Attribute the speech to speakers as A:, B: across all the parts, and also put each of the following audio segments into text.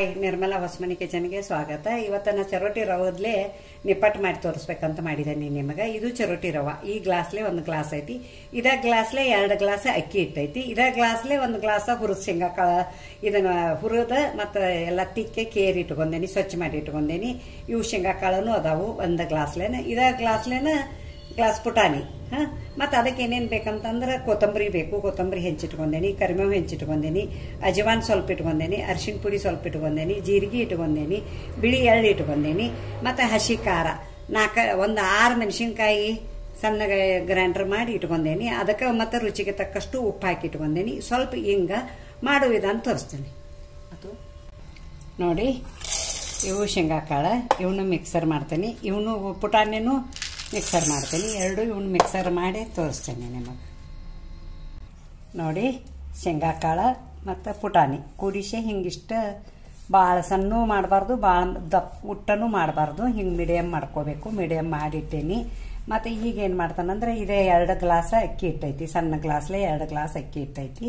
A: hi Nirmala Hosamani ಕಿಚನ್ಗೆ ಸ್ವಾಗತ ಇವತ್ತು ನಾ ಚರೋಟಿ ರವದ್ಲೆ ನಿಪ್ಪಟ್ಟು ಮಾಡಿ ತೋರಿಸ್ಬೇಕಂತ ಮಾಡಿದ್ದೇನೆ ನಿಮಗೆ ಇದು ಚರೋಟಿ ರವ ಈ ಗ್ಲಾಸ್ಲೆ ಒಂದು ಗ್ಲಾಸ್ ಐತಿ ಇದ ಗ್ಲಾಸ್ಲೆ ಎರಡು ಗ್ಲಾಸ್ ಅಕ್ಕಿ ಇಟ್ಟೈತಿ ಇದ ಗ್ಲಾಸ್ಲೆ ಒಂದು ಗ್ಲಾಸ್ ಹುರಿದ ಶೇಂಗಾ ಕಾಳ ಇದನ್ನ ಹುರಿದ ಮತ್ತು ಎಲ್ಲ ತಿಕ್ಕೆ ಕೇರಿ ಇಟ್ಕೊಂಡೇನಿ ಸ್ವಚ್ಛ ಮಾಡಿ ಇಟ್ಕೊಂಡೇನಿ ಇವು ಶೇಂಗಾ ಕಾಳನು ಅದಾವು ಒಂದು ಗ್ಲಾಸ್ಲೇನ ಇದ ಗ್ಲಾಸ್ಲೇನ ಗ್ಲಾಸ್ ಪುಟಾಣಿ ಹಾ ಮತ್ತು ಅದಕ್ಕೆ ಏನೇನು ಬೇಕಂತಂದ್ರೆ ಕೊತ್ತಂಬರಿ ಬೇಕು ಕೊತ್ತಂಬರಿ ಹೆಂಚಿಟ್ಕೊಂಡೇನಿ ಕರಿಬೇವು ಹೆಂಚಿಟ್ಕೊಂಡೇನಿ ಅಜವಾನ್ ಸ್ವಲ್ಪ ಇಟ್ಕೊಂಡೇನಿ ಅರಿಶಿನ ಪುಡಿ ಸ್ವಲ್ಪ ಇಟ್ಕೊಂಡೇನಿ ಜೀರಿಗೆ ಇಟ್ಕೊಂಡೇನಿ ಬಿಳಿ ಎಳ್ಳು ಇಟ್ಕೊಂಡೇನಿ ಮತ್ತು ಹಸಿ ಖಾರ ನಾಲ್ಕ ಒಂದು ಆರು ಮೆಣಸಿನ್ಕಾಯಿ ಸಣ್ಣ ಗ್ರೈಂಡರ್ ಮಾಡಿ ಇಟ್ಕೊಂಡೇನಿ ಅದಕ್ಕೆ ಮತ್ತು ರುಚಿಗೆ ತಕ್ಕಷ್ಟು ಉಪ್ಪು ಹಾಕಿ ಇಟ್ಕೊಂಡೇನಿ ಸ್ವಲ್ಪ ಹಿಂಗ ಮಾಡೋ ವಿಧಾನ ತೋರಿಸ್ತೀನಿ ಅದು ನೋಡಿ ಇವು ಶೇಂಗಾ ಕಾಳು ಇವನು ಮಿಕ್ಸರ್ ಮಾಡ್ತೀನಿ ಇವನು ಪುಟಾಣಿನೂ ಮಿಕ್ಸರ್ ಮಾಡ್ತೀನಿ ಎರಡು ಇವನು ಮಿಕ್ಸರ್ ಮಾಡಿ ತೋರಿಸ್ತೇನೆ ನಿಮಗೆ ನೋಡಿ ಶೇಂಗಾ ಕಾಳು ಮತ್ತು ಪುಟಾಣಿ ಕೂಡಿಸಿ ಹಿಂಗಿಷ್ಟ ಭಾಳ ಸಣ್ಣ ಮಾಡಬಾರ್ದು ಭಾಳ ದಪ್ಪ ಉಟ್ಟನೂ ಮಾಡಬಾರ್ದು ಹಿಂಗೆ ಮೀಡಿಯಮ್ ಮಾಡ್ಕೋಬೇಕು ಮೀಡಿಯಮ್ ಮಾಡಿಟ್ಟೇನಿ ಮತ್ತು ಈಗ ಏನು ಮಾಡ್ತಾನಂದ್ರೆ ಇದೇ ಎರಡು ಗ್ಲಾಸ್ ಅಕ್ಕಿ ಇಟ್ಟೈತಿ ಸಣ್ಣ ಗ್ಲಾಸ್ಲೆ ಎರಡು ಗ್ಲಾಸ್ ಅಕ್ಕಿ ಇಟ್ಟೈತಿ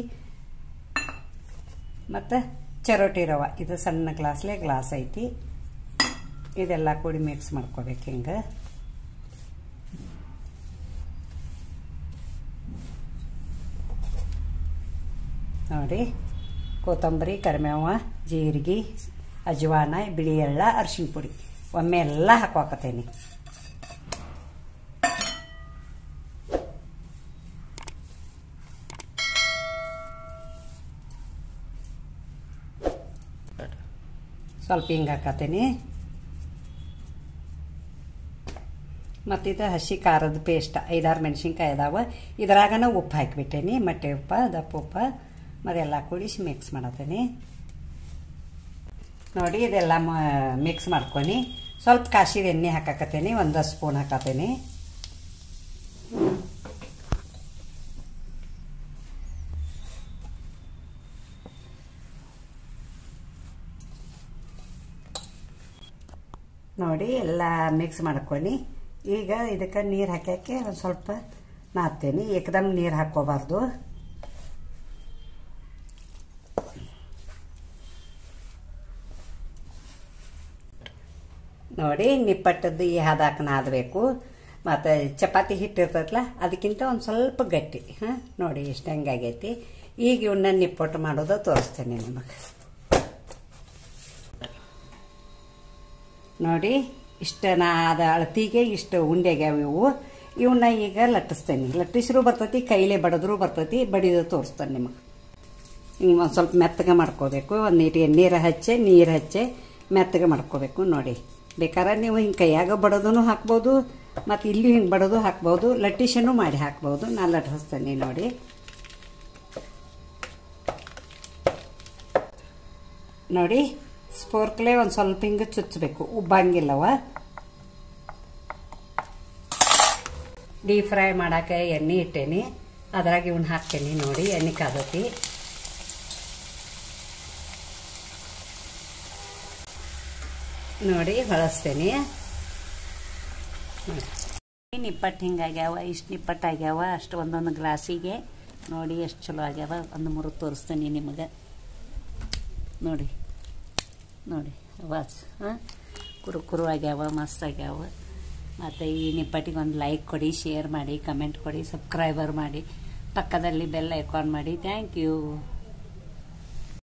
A: ಮತ್ತು ಚರೋಟಿ ರವ ಇದು ಸಣ್ಣ ಗ್ಲಾಸ್ಲೆ ಗ್ಲಾಸ್ ಐತಿ ಇದೆಲ್ಲ ಕೂಡಿ ಮಿಕ್ಸ್ ಮಾಡ್ಕೋಬೇಕು ಹಿಂಗೆ ನೋಡಿ ಕೊತ್ತಂಬರಿ ಕರಿಮೇವ ಜೀರಿಗೆ ಅಜವಾನ ಬಿಳಿ ಎಳ್ಳ ಅರಿಶಿನ ಪುಡಿ ಒಮ್ಮೆ ಎಲ್ಲ ಹಾಕೋಕತ್ತೇನಿ ಸ್ವಲ್ಪ ಹಿಂಗೆ ಹಾಕತ್ತೇನಿ ಮತ್ತಿದು ಹಸಿ ಖಾರದ ಪೇಸ್ಟ್ ಐದಾರು ಮೆಣಸಿನ್ಕಾಯಿ ಅದಾವ ಇದ್ರಾಗನ ಉಪ್ಪು ಹಾಕಿಬಿಟ್ಟೇನಿ ಮೊಟ್ಟೆ ಉಪ್ಪ ದಪ್ಪ ಉಪ್ಪ ಮತ್ತೆಲ್ಲ ಕೂಡಿಸಿ ಮಿಕ್ಸ್ ಮಾಡತ್ತೇನಿ ನೋಡಿ ಇದೆಲ್ಲ ಮಿಕ್ಸ್ ಮಾಡ್కొని ಸ್ವಲ್ಪ ಕಾಸಿದ ಎಣ್ಣೆ ಹಾಕಾಕತ್ತೇನಿ ಒಂದು ಸ್ಪೂನ್ ಹಾಕತ್ತೇನಿ ನೋಡಿ ಎಲ್ಲ ಮಿಕ್ಸ್ ಮಾಡ್ಕೊಂಡು ಈಗ ಇದಕ್ಕೆ ನೀರು ಹಾಕಕ್ಕೆ ಒಂದು ಸ್ವಲ್ಪ ನಾದ್ತೇನೆ ಏಕದಮ್ ನೀರು ಹಾಕ್ಕೋಬಾರ್ದು ನೋಡಿ ನಿಪ್ಪಟ್ಟದ್ದು ಈ ಹದಾಕ ನಾದಬೇಕು ಮತ್ತು ಚಪಾತಿ ಹಿಟ್ಟು ಇರ್ತೈತಲ್ಲ ಅದಕ್ಕಿಂತ ಒಂದು ಸ್ವಲ್ಪ ಗಟ್ಟಿ ಹಾಂ ನೋಡಿ ಎಷ್ಟು ಹೆಂಗಾಗೈತಿ ಈಗ ಇವನ್ನ ನಿಪ್ಪಟ್ಟು ಮಾಡೋದು ತೋರಿಸ್ತೇನೆ ನಿಮಗೆ ನೋಡಿ ಇಷ್ಟ ನಾದ ಅಳತಿಗೆ ಇಷ್ಟು ಉಂಡೆಗ್ಯಾವ ಇವು ಇವನ್ನ ಈಗ ಲಟ್ಟಿಸ್ತೇನೆ ಲಟ್ಟಿಸ್ರು ಬರ್ತೈತಿ ಕೈಲೇ ಬಡದ್ರು ಬರ್ತೈತಿ ಬಡಿದು ತೋರಿಸ್ತೇನೆ ನಿಮಗೆ ಹಿಂಗೆ ಒಂದು ಸ್ವಲ್ಪ ಮೆತ್ತಗೆ ಮಾಡ್ಕೋಬೇಕು ಒಂದು ನೀರು ನೀರು ಹಚ್ಚೆ ನೀರು ಹಚ್ಚೆ ಮೆತ್ತಗೆ ಮಾಡ್ಕೋಬೇಕು ನೋಡಿ ಬೇಕಾದ್ರೆ ನೀವು ಹಿಂಗೆ ಕೈಯಾಗ ಬಡೋದೂ ಹಾಕ್ಬೋದು ಮತ್ತು ಇಲ್ಲಿ ಹಿಂಗೆ ಬಡೋದು ಹಾಕ್ಬೋದು ಲಟ್ಟಿಸನು ಮಾಡಿ ಹಾಕ್ಬೋದು ನಾನು ಲಟ್ಟಿಸ್ತೇನೆ ನೋಡಿ ನೋಡಿ ಸ್ಪೋರ್ಕ್ಲೆ ಒಂದು ಸ್ವಲ್ಪ ಹಿಂಗೆ ಚುಚ್ಚಬೇಕು ಉಬ್ಬಂಗಿಲ್ಲವ ಡೀಪ್ ಫ್ರೈ ಮಾಡೋಕೆ ಎಣ್ಣೆ ಇಟ್ಟೇನಿ ಅದ್ರಾಗ ಇವನ್ನ ಹಾಕ್ತೇನೆ ನೋಡಿ ಎಣ್ಣೆ ಕಾದತಿ ನೋಡಿ ಹೊಳಸ್ತೇನೆ ನಿಪ್ಪಟ್ಟು ಹಿಂಗಾಗ್ಯಾವ ಇಷ್ಟು ನಿಪ್ಪಟ್ಟು ಆಗ್ಯಾವ ಅಷ್ಟು ಒಂದೊಂದು ಗ್ಲಾಸಿಗೆ ನೋಡಿ ಎಷ್ಟು ಚಲೋ ಆಗ್ಯಾವ ಒಂದು ಮೂರು ತೋರಿಸ್ತೇನೆ ನಿಮಗೆ ನೋಡಿ ನೋಡಿ ವಾಚ್ ಹಾಂ ಕುರು ಕುರು ಆಗ್ಯಾವ ಮಸ್ತ್ ಆಗ್ಯಾವ ಮತ್ತು ಈ ನಿಪ್ಪಟ್ಟಿಗೆ ಒಂದು ಲೈಕ್ ಕೊಡಿ ಶೇರ್ ಮಾಡಿ ಕಮೆಂಟ್ ಕೊಡಿ ಸಬ್ಸ್ಕ್ರೈಬರ್ ಮಾಡಿ ಪಕ್ಕದಲ್ಲಿ ಬೆಲ್ ಐಕಾನ್ ಮಾಡಿ ಥ್ಯಾಂಕ್ ಯು